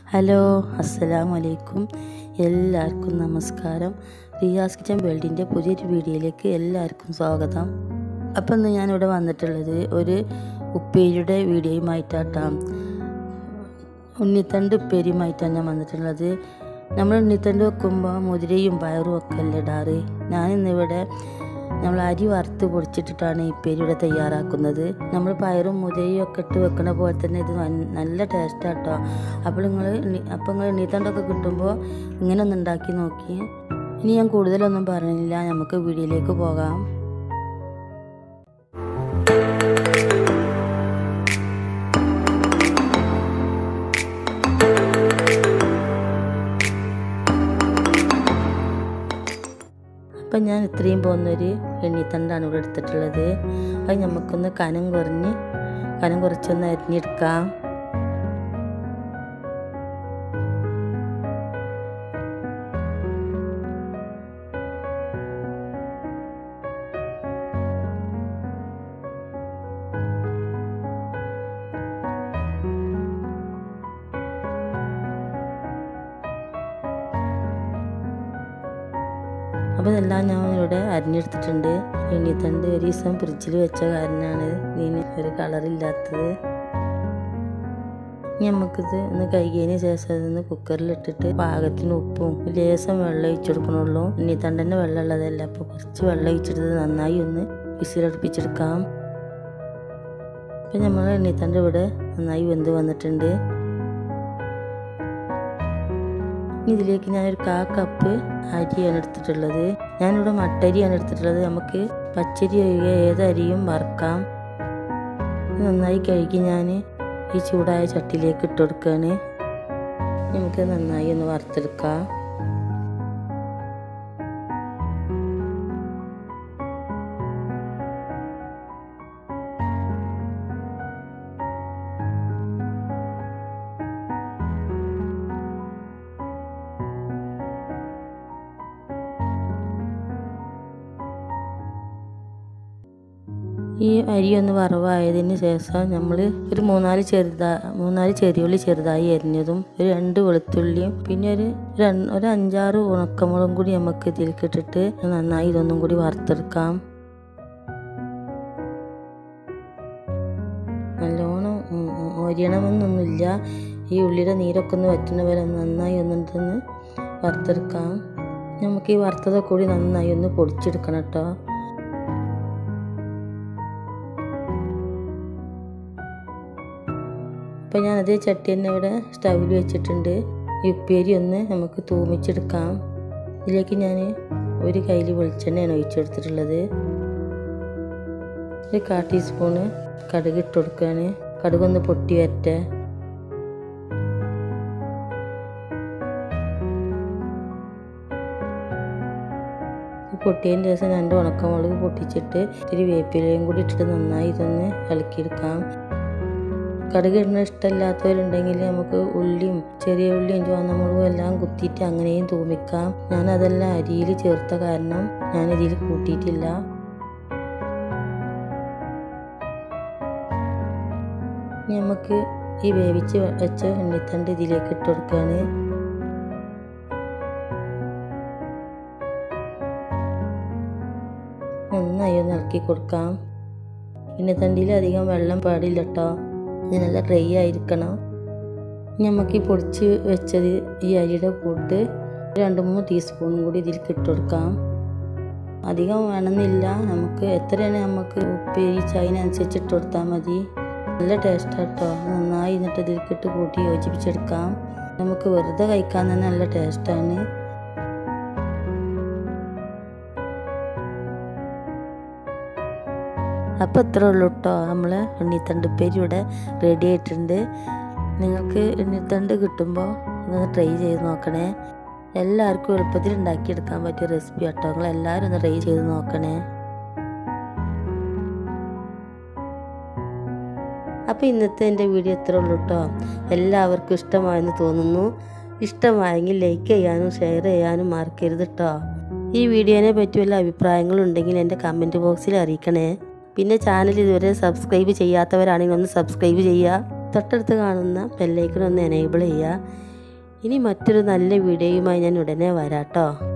hello അസ്സലാമു അലൈക്കും എല്ലാവർക്കും നമസ്കാരം റിയാസ് കിച്ചൻ വേൾഡിൻ്റെ പുതിയൊരു വീഡിയോയിലേക്ക് എല്ലാവർക്കും സ്വാഗതം അപ്പം ഇന്ന് ഞാനിവിടെ വന്നിട്ടുള്ളത് ഒരു ഉപ്പേരിയുടെ വീഡിയോയുമായിട്ടാട്ടാം ഉണ്ണിത്തണ്ട് ഉപ്പേരിയുമായിട്ടാണ് ഞാൻ വന്നിട്ടുള്ളത് നമ്മൾ ഉണ്ണിത്തണ്ട് വെക്കുമ്പോൾ മുതിരയും പയറും ഒക്കെ അല്ലേ ഇടാറ് ഞാനിന്നിവിടെ നമ്മൾ അരി വറുത്ത് പൊടിച്ചിട്ടിട്ടാണ് ഈ ഉപ്പേരിയുടെ തയ്യാറാക്കുന്നത് നമ്മൾ പയറും മുതിരയും ഒക്കെ ഇട്ട് വെക്കുന്ന പോലെ തന്നെ ഇത് നന്ന- നല്ല ടേസ്റ്റാട്ടോ അപ്പോൾ നിങ്ങൾ അപ്പോൾ നിങ്ങൾ എണ്ണീത്തണ്ടൊക്കെ കിട്ടുമ്പോൾ ഇങ്ങനെ ഒന്ന് ഉണ്ടാക്കി നോക്കി ഇനി ഞാൻ കൂടുതലൊന്നും പറഞ്ഞില്ല നമുക്ക് വീഡിയോയിലേക്ക് പോകാം അപ്പം ഞാൻ ഇത്രയും പോകുന്നൊരു എണ്ണിത്തണ്ടാണ് ഇവിടെ എടുത്തിട്ടുള്ളത് അത് നമുക്കൊന്ന് കനം കുറഞ്ഞ് കനം കുറച്ചൊന്ന് അരിഞ്ഞെടുക്കാം അപ്പോൾ ഇതെല്ലാം ഞാൻ ഇവിടെ അരിഞ്ഞെടുത്തിട്ടുണ്ട് എണ്ണിത്തണ്ട് ഒരു ദിവസം ഫ്രിഡ്ജിൽ വെച്ച കാരണമാണ് ഇതിന് ഒരു കളറില്ലാത്തത് ഇനി നമുക്കിത് ഒന്ന് കഴുകിയതിന് ശേഷം അതൊന്ന് കുക്കറിലിട്ടിട്ട് പാകത്തിന് ഉപ്പും ലേശം വെള്ളം ഒഴിച്ചു കൊടുക്കണുള്ളൂ എണ്ണിത്തണ്ടൻ്റെ വെള്ളം ഉള്ളതല്ല അപ്പോൾ കുറച്ച് വെള്ളം ഒഴിച്ചെടുത്ത് നന്നായി ഒന്ന് വിസിലടുപ്പിച്ചെടുക്കാം അപ്പം നമ്മൾ എണ്ണിത്തണ്ട് ഇവിടെ നന്നായി വെന്ത് വന്നിട്ടുണ്ട് ഇനി ഇതിലേക്ക് ഞാനൊരു കാ കപ്പ് അരിയാണ് എടുത്തിട്ടുള്ളത് ഞാനിവിടെ മട്ടരിയാണ് എടുത്തിട്ടുള്ളത് നമുക്ക് പച്ചരി ഒഴികെ ഏത് അരിയും വറുക്കാം നന്നായി കഴുകി ഞാൻ ഈ ചൂടായ ചട്ടിയിലേക്ക് ഇട്ട് കൊടുക്കുകയാണ് നമുക്ക് നന്നായി ഒന്ന് വറുത്തെടുക്കാം ഈ അരി ഒന്ന് വറവായതിന് ശേഷം നമ്മൾ ഒരു മൂന്നാല് ചെറുതാ മൂന്നാല് ചെറിയുള്ളി ചെറുതായി അരിഞ്ഞതും ഒരു രണ്ട് വെളുത്തുള്ളിയും പിന്നെ ഒരു രണ്ട് ഒരു അഞ്ചാറ് ഉണക്കമുളകും കൂടി നമുക്ക് ഇതിലേക്ക് ഇട്ടിട്ട് നന്നായി ഇതൊന്നും കൂടി വറുത്തെടുക്കാം നല്ലോണം ഒരിയണമെന്നൊന്നുമില്ല ഈ ഉള്ളിയുടെ നീരൊക്കെ ഒന്ന് വറ്റുന്ന വരെ നന്നായി ഒന്നിട്ടൊന്ന് വറുത്തെടുക്കാം നമുക്ക് ഈ വറുത്തതൊക്കെ കൂടി നന്നായി ഒന്ന് പൊടിച്ചെടുക്കണം കേട്ടോ അപ്പോൾ ഞാൻ അതേ ചട്ടി തന്നെ ഇവിടെ സ്റ്റൗവിൽ വെച്ചിട്ടുണ്ട് ഈ ഉപ്പേരി ഒന്ന് നമുക്ക് തൂമിച്ചെടുക്കാം ഇതിലേക്ക് ഞാൻ ഒരു കയ്യിൽ വെളിച്ചെണ്ണയാണ് ഒഴിച്ചെടുത്തിട്ടുള്ളത് ഒരു കാ ടീസ്പൂണ് കടുക് ഇട്ട് കൊടുക്കുകയാണ് കടുകൊന്ന് പൊട്ടി വരട്ടെ പൊട്ടിയതിന് ശേഷം രണ്ട് ഉണക്കമുളക് പൊട്ടിച്ചിട്ട് ഇത്തിരി വേപ്പിലയും കൂടി ഇട്ടിട്ട് നന്നായി ഇതൊന്ന് ഇളക്കിയെടുക്കാം കടുക് ഇടുന്ന ഇഷ്ടമില്ലാത്തവരുണ്ടെങ്കിൽ നമുക്ക് ഉള്ളിയും ചെറിയ ഉള്ളിയും ചുവന്നമുളകും എല്ലാം കുത്തിയിട്ട് അങ്ങനെയും തൂമിക്കാം ഞാൻ അതെല്ലാം അരിയിൽ ചേർത്ത കാരണം ഞാൻ ഇതിൽ കൂട്ടിയിട്ടില്ല നമുക്ക് ഈ വേവിച്ച് വെച്ച എണ്ണിത്തണ്ട് ഇതിലേക്ക് ഇട്ട് കൊടുക്കുകയാണ് നന്നായി ഒന്ന് ഇളക്കി കൊടുക്കാം എണ്ണിത്തണ്ടിയിൽ അധികം വെള്ളം പാടില്ല കേട്ടോ ഇത് നല്ല ഡ്രൈ ആയിരിക്കണം നമുക്ക് ഈ പൊടിച്ച് വെച്ചത് ഈ അരിയുടെ കൂട്ട് രണ്ട് മൂന്ന് ടീസ്പൂണും കൂടി ഇതിലേക്ക് ഇട്ട് കൊടുക്കാം അധികം വേണമെന്നില്ല നമുക്ക് എത്രയാണ് നമുക്ക് ഉപ്പേരി അതിനനുസരിച്ച് ഇട്ട് കൊടുത്താൽ മതി നല്ല ടേസ്റ്റ് കേട്ടോ നന്നായി എന്നിട്ട് ഇതിലേക്ക് ഇട്ട് കൂട്ടി യോജിപ്പിച്ചെടുക്കാം നമുക്ക് വെറുതെ കഴിക്കാൻ തന്നെ നല്ല ടേസ്റ്റാണ് അപ്പോൾ ഇത്രേ ഉള്ളൂ കേട്ടോ നമ്മൾ എണ്ണിത്തണ്ട് ഉപ്പേരി ഇവിടെ റെഡി ആയിട്ടുണ്ട് നിങ്ങൾക്ക് എണ്ണിത്തണ്ട് കിട്ടുമ്പോൾ ഇതൊന്ന് ട്രൈ ചെയ്ത് നോക്കണേ എല്ലാവർക്കും എളുപ്പത്തിൽ ഉണ്ടാക്കിയെടുക്കാൻ പറ്റിയ റെസിപ്പി കേട്ടോ നിങ്ങൾ എല്ലാവരും ഒന്ന് ട്രൈ ചെയ്ത് നോക്കണേ അപ്പോൾ ഇന്നത്തെ എൻ്റെ വീഡിയോ ഇത്രേ ഉള്ളൂ കേട്ടോ എല്ലാവർക്കും ഇഷ്ടമായെന്ന് തോന്നുന്നു ഇഷ്ടമായെങ്കിൽ ലൈക്ക് ചെയ്യാനും ഷെയർ ചെയ്യാനും മറക്കരുത് കേട്ടോ ഈ വീഡിയോനെ പറ്റി വല്ല അഭിപ്രായങ്ങളുണ്ടെങ്കിൽ എൻ്റെ കമൻറ്റ് ബോക്സിൽ അറിയിക്കണേ പിന്നെ ചാനൽ ഇതുവരെ സബ്സ്ക്രൈബ് ചെയ്യാത്തവരാണെങ്കിൽ ഒന്ന് സബ്സ്ക്രൈബ് ചെയ്യുക തൊട്ടടുത്ത് കാണുന്ന ബെല്ലൈക്കൺ ഒന്ന് എനേബിൾ ചെയ്യുക ഇനി മറ്റൊരു നല്ല വീഡിയോയുമായി ഞാൻ ഉടനെ വരാട്ടോ